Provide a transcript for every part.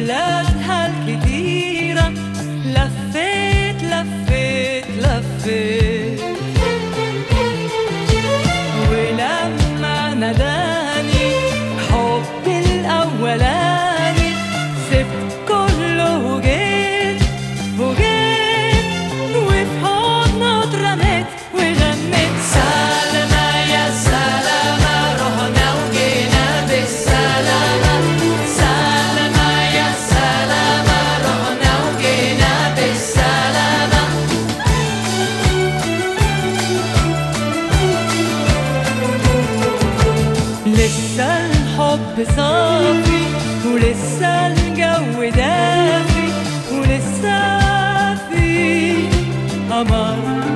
وبلادها الكتيرة لفيت لفيت لفيت ولما ناداني حبي الأولاني سبت كله وجيت وجيت وفي حضنه اترميت وغنيت سلامة يا سلامة رحنا وجينا بالسلامة سلامة يا سلامة رحنا وجينا بالسلامة لسه الحب صافي ولسه الجو دافي ولسه في قمر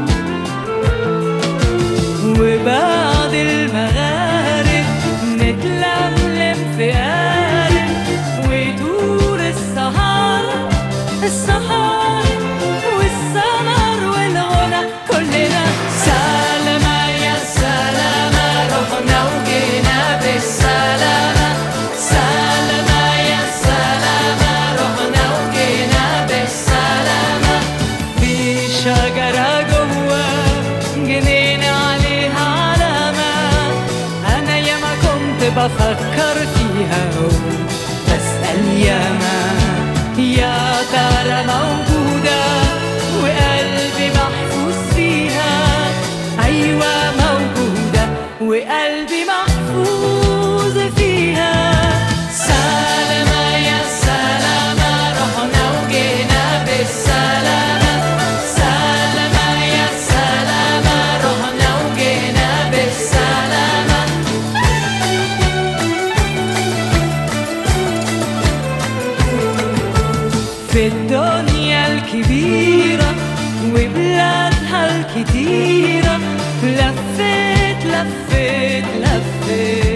وبعد المغارب نتلملم في قارب ويدور السهر السهر والسمر والغنى كلنا سلامة يا سلامة رحنا وجينا بالسلامة سلامة يا سلامة رحنا وجينا بالسلامة في شجرة جوا جنينة عليها علامة أنا ياما كنت بفكر فيها بسأل ياما يا ترى موجودة وقلبي محفوظ فيها أيوة موجودة وقلبي محفوظ فيها سلامة يا سلامة رحنا وجينا بالسلامة سلامة يا سلامة رحنا وجينا بالسلامة في الدنيا الكبيرة وبلادها الكتيرة لفيت لفيت لفيت